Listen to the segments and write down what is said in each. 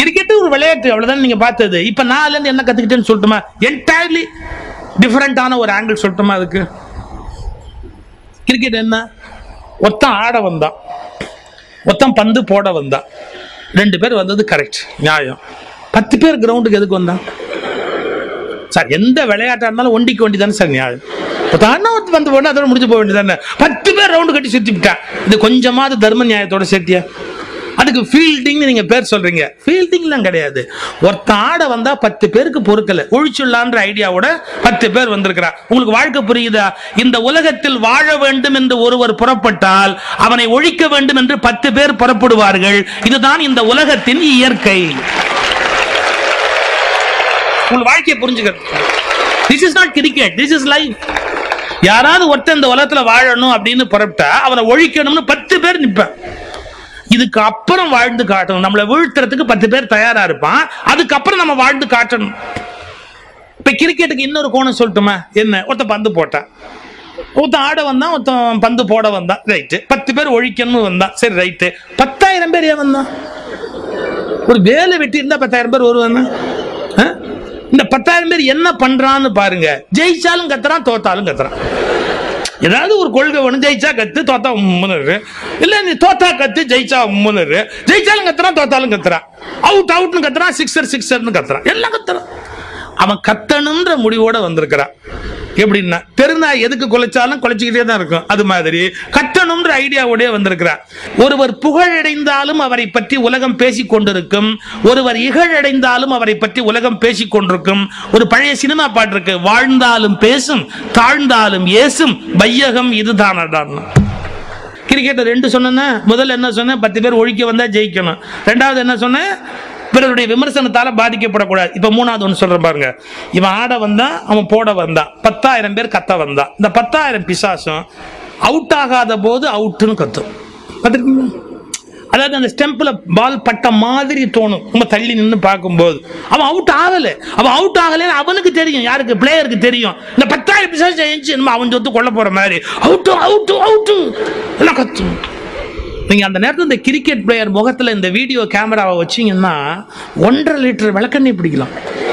Cricket ஒரு விளையாட்டு அவ்வளவுதான் நீங்க பார்த்தது இப்ப நான் அதுல இருந்து என்ன கத்துக்கிட்டேன்னு சொல்லட்டுமா என்டையர்லி டிஃபரெண்டான ஒரு ஆங்கிள் சொல்லட்டுமா அதுக்கு கிரிக்கெட் என்ன ஒருத்தன் ஆட வந்தான் ஒருத்தன் பந்து போட வந்தான் ரெண்டு பேர் வந்தது கரெக்ட் நியாயம் பத்து பேர் கிரவுண்டுக்கு எதுக்கு வந்தான் சார் எந்த விளையாட்டா இருந்தாலும் ஒண்டிக்கு ஒண்டி தானே சார் நியாயம் இப்போ அண்ணா ஒருத்தர் வந்து போனா அதோட முடிஞ்சு போக வேண்டியதானே பத்து பேர் ரவுண்டு கட்டி சுத்தி விட்டான் இது கொஞ்சமாவது தர்ம நியாயத்தோட சேர்த்தியா அதுக்கு ஃபீல்டிங் நீங்க பேர் சொல்றீங்க ஃபீல்டிங்லாம் கிடையாது ஒருத்தன் ஆட வந்தா பத்து பேருக்கு பொறுக்கல ஒழிச்சுள்ளான்ற ஐடியாவோட பத்து பேர் வந்திருக்கிறா உங்களுக்கு வாழ்க்கை புரியுதா இந்த உலகத்தில் வாழ வேண்டும் என்று ஒருவர் புறப்பட்டால் அவனை ஒழிக்க வேண்டும் என்று பத்து பேர் புறப்படுவார்கள் இதுதான் இந்த உலகத்தின் இயற்கை உங்கள் வாழ்க்கையை புரிஞ்சுக்கிறது this is not cricket this is life யாராவது ஒருத்தன் இந்த உலகத்துல வாழணும் அப்படின்னு புறப்பட்டா அவனை ஒழிக்கணும்னு பத்து பேர் நிப்பான் இதுக்கு அப்புறம் வாழ்ந்து காட்டணும் நம்மளை வீழ்த்துறதுக்கு பத்து பேர் தயாரா இருப்பான் அதுக்கப்புறம் நம்ம வாழ்ந்து காட்டணும் இப்ப கிரிக்கெட்டுக்கு இன்னொரு கோணம் சொல்லட்டுமா என்ன ஒருத்தன் பந்து போட்டான் ஒருத்தன் ஆட வந்தான் ஒருத்தன் பந்து போட வந்தான் ரைட்டு பத்து பேர் ஒழிக்கணும்னு வந்தான் சரி ரைட்டு பத்தாயிரம் பேர் ஏன் வந்தான் ஒரு வேலை வெட்டி இருந்தா பத்தாயிரம் பேர் வருவாங்க ஆ? இந்த பத்தாயிரம் பேர் என்ன பண்றான்னு பாருங்க ஜெயிச்சாலும் கத்துறான் தோத்தாலும் கத்துறான் ஏதாவது ஒரு கொள்கை ஒன்று ஜெயிச்சா கத்து தோத்தா உம்முன்னு இல்ல நீ தோத்தா கத்து ஜெயிச்சா உம்முன்னு ஜெயிச்சாலும் கத்துறான் தோத்தாலும் கத்துறான் அவுட் அவுட்னு கத்துறான் சிக்ஸர் சிக்ஸர்னு கத்துறான் எல்லாம் கத்துறான் அவன் கத்தணுன்ற முடிவோட வந்திருக்கிறான் எப்படின்னா தெருநாய் எதுக்கு குலைச்சாலும் குலைச்சிக்கிட்டே தான் இருக்கும் அது மாதிரி கட்டணும்ன்ற ஐடியாவோடய வந்திருக்கிறார் ஒருவர் புகழடைந்தாலும் அவரை பற்றி உலகம் பேசிக் கொண்டிருக்கும் ஒருவர் இகழடைந்தாலும் அவரை பற்றி உலகம் பேசிக் கொண்டிருக்கும் ஒரு பழைய சினிமா பாட்டு இருக்கு வாழ்ந்தாலும் பேசும் தாழ்ந்தாலும் ஏசும் வையகம் இதுதான் கிரிக்கெட் ரெண்டு சொன்னேன்னா முதல்ல என்ன சொன்னேன் பத்து பேர் ஒழிக்க வந்தா ஜெயிக்கணும் ரெண்டாவது என்ன சொன்னேன் பிறருடைய விமர்சனத்தால பாதிக்கப்படக்கூடாது இப்ப மூணாவது ஒன்று சொல்றேன் பாருங்க இவன் ஆட வந்தான் அவன் போட வந்தான் பத்தாயிரம் பேர் கத்த வந்தான் இந்த பத்தாயிரம் பிசாசும் அவுட் ஆகாத போது அவுட்டுன்னு கத்தும் பார்த்திருக்கீங்களா? அதாவது அந்த ஸ்டெம்பில் பால் பட்ட மாதிரி தோணும் ரொம்ப தள்ளி நின்று பார்க்கும்போது அவன் அவுட் ஆகலை அவன் அவுட் ஆகலைன்னு அவனுக்கு தெரியும் யாருக்கு பிளேயருக்கு தெரியும் இந்த பத்தாயிரம் பிசாசு ஜெயிச்சு நம்ம அவன் சொத்து கொல்ல போற மாதிரி அவுட்டு அவுட்டு அவுட்டு எல்லாம் கத்தும் நீங்க அந்த நேரத்தில் இந்த கிரிக்கெட் பிளேயர் முகத்துல இந்த வீடியோ கேமராவை வச்சீங்கன்னா ஒன்றரை லிட்டர் விளக்கெண்ணெய் பிடிக்கலாம்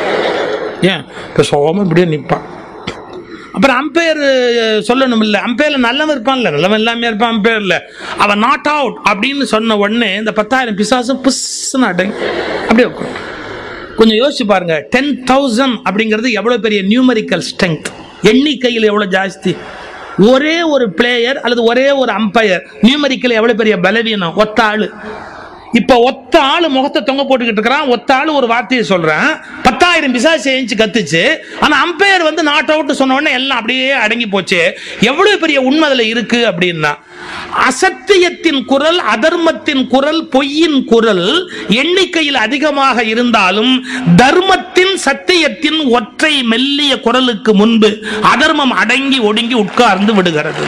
ஏன் இப்போ சோமம் இப்படியே நிற்பான் அப்புறம் அம்பையர் சொல்லணும் இல்லை அம்பையர்ல நல்லவன் இருப்பான்ல நல்லவன் எல்லாமே இருப்பான் அம்பையர்ல அவன் நாட் அவுட் அப்படின்னு சொன்ன உடனே இந்த பத்தாயிரம் பிசாசும் புஷ்ன்னு அடங்கி அப்படியே உட்காரும். கொஞ்சம் யோசிச்சு பாருங்க டென் தௌசண்ட் அப்படிங்கிறது எவ்வளவு பெரிய நியூமரிக்கல் ஸ்ட்ரென்த் எண்ணிக்கையில் எவ்வளவு ஜாஸ்தி ஒரே ஒரு பிளேயர் அல்லது ஒரே ஒரு அம்பையர் நியூமரிக்கல் எவ்வளவு பெரிய பலவீனம் ஒத்த ஆளு இப்ப ஒத்த ஆளு முகத்தை தொங்க போட்டுக்கிட்டு இருக்கிறான் ஒத்த ஆளு ஒரு வார்த்தையை சொல்றான் பத்தாயிரம் பிசாசு ஏஞ்சி கத்துச்சு ஆனா அம்பையர் வந்து நாட் அவுட் சொன்ன உடனே எல்லாம் அப்படியே அடங்கி போச்சு எவ்வளவு பெரிய உண்மை அதுல இருக்கு அப்படின்னா அசத்தியத்தின் குரல் அதர்மத்தின் குரல் பொய்யின் குரல் எண்ணிக்கையில் அதிகமாக இருந்தாலும் தர்மத்தின் சத்தியத்தின் ஒற்றை மெல்லிய குரலுக்கு முன்பு அதர்மம் அடங்கி ஒடுங்கி உட்கார்ந்து விடுகிறது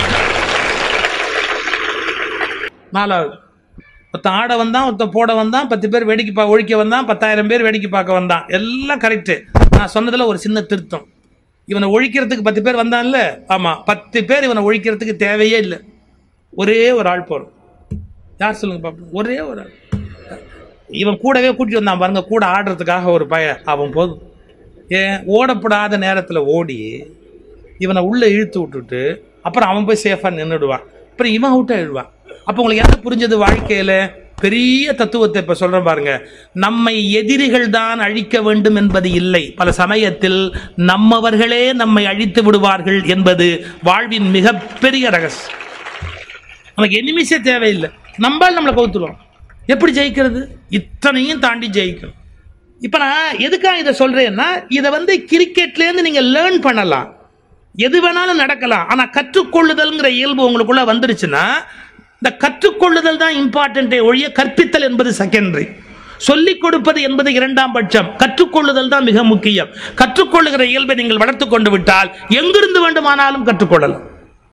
நாலாவது ஒருத்தன் ஆட வந்தான் ஒருத்தன் போட வந்தான் பத்து பேர் வேடிக்கை பா ஒழிக்க வந்தான் பத்தாயிரம் பேர் வேடிக்கை பார்க்க வந்தான் எல்லாம் கரெக்டு நான் சொன்னதுல ஒரு சின்ன திருத்தம் இவனை ஒழிக்கிறதுக்கு பத்து பேர் வந்தான்ல ஆமா பத்து பேர் இவனை ஒழிக்கிறதுக்கு தேவையே இல்லை ஒரே ஒரு ஆள் போறோம் யார் சொல்லுங்க பாப்போம் ஒரே ஒரு ஆள் இவன் கூடவே கூட்டிட்டு வந்தான் பாருங்க கூட ஆடுறதுக்காக ஒரு பய அவன் போதும் ஏன் ஓடப்படாத நேரத்தில் ஓடி இவனை உள்ள இழுத்து விட்டுட்டு அப்புறம் அவன் போய் சேஃபாக நின்றுடுவான் அப்புறம் இவன் அவுட் ஆயிடுவான் அப்போ உங்களுக்கு என்ன புரிஞ்சது வாழ்க்கையில பெரிய தத்துவத்தை இப்ப சொல்றேன் பாருங்க நம்மை எதிரிகள் தான் அழிக்க வேண்டும் என்பது இல்லை பல சமயத்தில் நம்மவர்களே நம்மை அழித்து விடுவார்கள் என்பது வாழ்வின் மிகப்பெரிய ரகசியம் நமக்கு எனிமிஸே தேவையில்லை நம்பால் நம்மளை கவுத்துருவோம் எப்படி ஜெயிக்கிறது இத்தனையும் தாண்டி ஜெயிக்கணும் இப்போ நான் எதுக்காக இதை சொல்றேன்னா இதை வந்து கிரிக்கெட்லேருந்து நீங்க லேர்ன் பண்ணலாம் எது வேணாலும் நடக்கலாம் ஆனா கற்றுக்கொள்ளுதல்ங்கிற இயல்பு உங்களுக்குள்ள வந்துருச்சுன்னா இந்த கற்றுக்கொள்ளுதல் தான் இம்பார்ட்டன்டே ஒழிய கற்பித்தல் என்பது செகண்டரி சொல்லிக் கொடுப்பது என்பது இரண்டாம் பட்சம் கற்றுக்கொள்ளுதல் தான் மிக முக்கியம் கற்றுக்கொள்ளுகிற இயல்பை நீங்கள் வளர்த்துக் கொண்டு விட்டால் எங்கிருந்து வேண்டுமானாலும் கற்றுக்கொள்ளலாம்